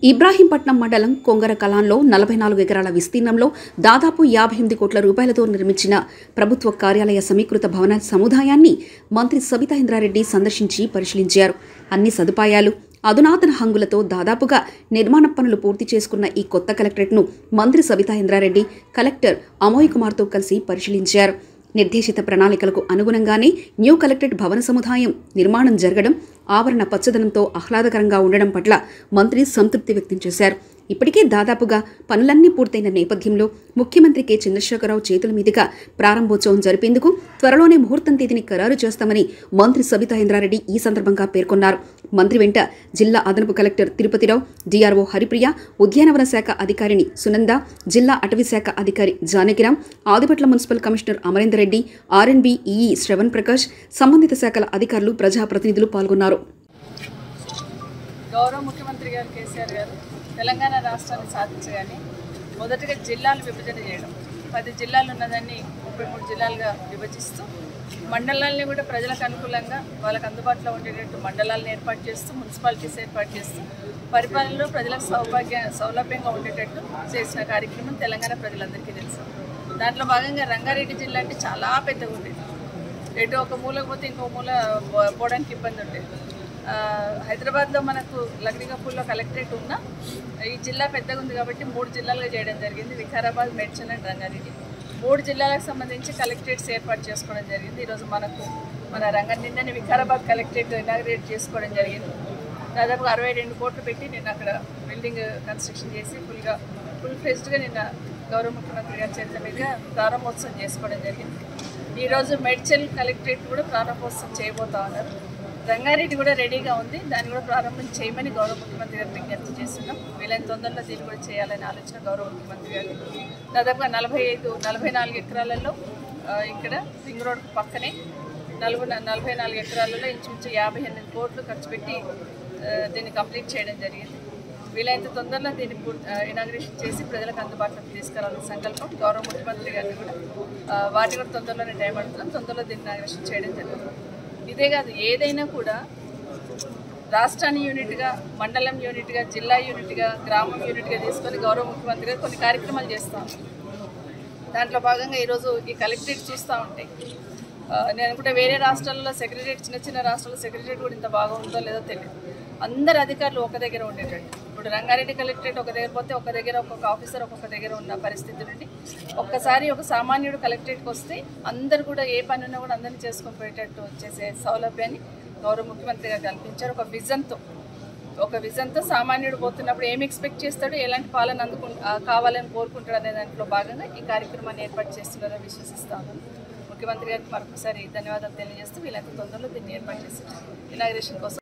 ఇబ్రాహీంపట్నం మండలం కొంగర కలాన్లో నలభై నాలుగు ఎకరాల విస్తీర్ణంలో దాదాపు యాభై ఎనిమిది కోట్ల రూపాయలతో నిర్మించిన ప్రభుత్వ కార్యాలయ సమీకృత భవన సముదాయాన్ని మంత్రి సబితా ఇంద్రారెడ్డి సందర్శించి పరిశీలించారు అన్ని సదుపాయాలు అధునాతన హంగులతో దాదాపుగా నిర్మాణ పనులు పూర్తి చేసుకున్న ఈ కొత్త కలెక్టరేట్ను మంత్రి సబితా ఇంద్రారెడ్డి కలెక్టర్ అమోయ్ కుమార్తో కలిసి పరిశీలించారు నిర్దేశిత ప్రణాళికలకు అనుగుణంగానే న్యూ కలెక్టరేట్ భవన సముదాయం నిర్మాణం జరగడం ఆవరణ పచ్చదనంతో ఆహ్లాదకరంగా ఉండడం పట్ల మంత్రి సంతృప్తి వ్యక్తం చేశారు ఇప్పటికే దాదాపుగా పనులన్నీ పూర్తయిన నేపథ్యంలో ముఖ్యమంత్రి కె చంద్రశేఖరరావు చేతుల మీదుగా ప్రారంభోత్సవం జరిపేందుకు త్వరలోనే ముహూర్తం తేదీని ఖరారు చేస్తామని మంత్రి సబితా ఇంద్రారెడ్డి ఈ సందర్భంగా పేర్కొన్నారు మంత్రి వెంట జిల్లా అదనపు కలెక్టర్ తిరుపతిరావు డిఆర్ఓ హరిప్రియ ఉద్యానవన శాఖ అధికారిని సునంద జిల్లా అటవీ శాఖ అధికారి Janakiram Adipatla municipal commissioner Amarender Reddy RNB EE Shravan Prakash సంబంధిత శాఖల అధికారులు ప్రజాప్రతినిధులు పాల్గొన్నారు గౌరవ ముఖ్యమంత్రి గారు కేసీఆర్ గారు తెలంగాణ రాష్ట్రాన్ని సాధించగానే మొదటగా జిల్లాలు విభజన చేయడం పది జిల్లాలు ఉన్నదాన్ని ముప్పై మూడు జిల్లాలుగా విభజిస్తూ మండలాల్ని కూడా ప్రజలకు అనుకూలంగా వాళ్ళకి అందుబాటులో ఉండేటట్టు మండలాలను ఏర్పాటు చేస్తూ మున్సిపాలిటీస్ ఏర్పాటు చేస్తూ పరిపాలనలో ప్రజలకు సౌభాగ్య సౌలభ్యంగా ఉండేటట్టు చేసిన కార్యక్రమం తెలంగాణ ప్రజలందరికీ తెలుసు దాంట్లో భాగంగా రంగారెడ్డి జిల్లా అంటే చాలా పెద్దగా ఉండేది ఎటు ఒక మూలకు పోతే ఇంకో మూల పో- పోవడానికి ఇబ్బంది ఉండేది ఆ, హైదరాబాద్లో మనకు లగ్నిగపూర్లో కలెక్టరేట్ ఉన్నా ఈ జిల్లా పెద్దగా ఉంది కాబట్టి మూడు జిల్లాలుగా చేయడం జరిగింది వికారాబాద్ మెడ్చల్ అండ్ రంగారెడ్డి మూడు జిల్లాలకు సంబంధించి కలెక్టరేట్స్ ఏర్పాటు చేసుకోవడం జరిగింది ఈరోజు మనకు మన రంగారెడ్డి వికారాబాద్ కలెక్టరేట్ ఇనాగ్రేట్ చేసుకోవడం జరిగింది దాదాపు అరవై రెండు కోట్లు పెట్టి నేను అక్కడ బిల్డింగ్ కన్స్ట్రక్షన్ చేసి ఫుల్గా ఫుల్ ఫ్లెజ్డ్గా నిన్న గౌరవ ముఖ్యమంత్రి గారి చేతుల మీదుగా ప్రారంభోత్సవం చేసుకోవడం జరిగింది ఈరోజు మెడ్చల్ కలెక్టరేట్ కూడా ప్రారంభోత్సవం చేయబోతా ఉన్నారు రంగారెడ్డి కూడా రెడీగా ఉంది దాన్ని కూడా ప్రారంభం చేయమని గౌరవ ముఖ్యమంత్రి గారు విజ్ఞప్తి చేస్తున్నాం వీలైన తొందరలో దీన్ని కూడా చేయాలనే ఆలోచన గౌరవ ముఖ్యమంత్రి గారు దాదాపుగా నలభై ఐదు నలభై నాలుగు ఎకరాలలో ఆ, ఇక్కడ రింగ్ రోడ్ పక్కనే నలభై నలభై నాలుగు ఎకరాలలో ఇంచుమించు యాభై ఎనిమిది కోట్లు ఖర్చు పెట్టి ఆ, దీన్ని కంప్లీట్ చేయడం జరిగింది వీలైనంత తొందరలో దీన్ని ఇనాగ్రేషన్ చేసి ప్రజలకు అందుబాటులోకి తీసుకురావాలని సంకల్పం గౌరవ ముఖ్యమంత్రి గారిని కూడా ఆ, వాటి కూడా తొందరలోనే టైం పడుతున్నాం తొందరలో దీన్ని ఇనాగ్రేషన్ చేయడం జరుగుతుంది ఇదే కాదు ఏదైనా కూడా రాష్ట్రాన్ని యూనిట్గా మండలం యూనిట్గా జిల్లా యూనిట్గా గ్రామం యూనిట్గా తీసుకొని గౌరవ ముఖ్యమంత్రి గారు కొన్ని కార్యక్రమాలు చేస్తాం దాంట్లో భాగంగా ఈరోజు ఈ కలెక్టరేట్ చూస్తూ ఉంటాయి ఆ, నేను అనుకుంటే వేరే రాష్ట్రాల్లో సెక్రటరేట్ చిన్న చిన్న రాష్ట్రాల్లో సెక్రటరేట్ కూడా ఇంత బాగా ఉందో లేదో తెలియదు అందరు అధికారులు ఒక దగ్గర ఉండేటట్టు ఇప్పుడు రంగారెడ్డి కలెక్టరేట్ ఒక దగ్గర పోతే ఒక దగ్గర ఒక్కొక్క ఆఫీసర్ ఒక్కొక్క దగ్గర ఉన్న పరిస్థితి నుండి ఒక్కసారి ఒక సామాన్యుడు కలెక్టరేట్కి వస్తే అందరు కూడా ఏ పని ఉన్నా కూడా అందరినీ చేసుకొని పోయేటట్టు చేసే సౌలభ్యాన్ని గౌరవ ముఖ్యమంత్రి గారు కల్పించారు ఒక విజన్తో ఒక విజన్తో సామాన్యుడు పోతున్నప్పుడు ఏం ఎక్స్పెక్ట్ చేస్తాడు ఎలాంటి పాలన అందుకు కావాలని కోరుకుంటాడు అనే దాంట్లో భాగంగా ఈ కార్యక్రమాన్ని ఏర్పాటు చేస్తున్నారని విశ్వసిస్తా ఉన్నాను ముఖ్యమంత్రి గారికి మరొకసారి ధన్యవాదాలు తెలియజేస్తూ వీళ్ళంత తొందరలో దీన్ని ఏర్పాటు చేసి ఇనాగ్రేషన్ కోసం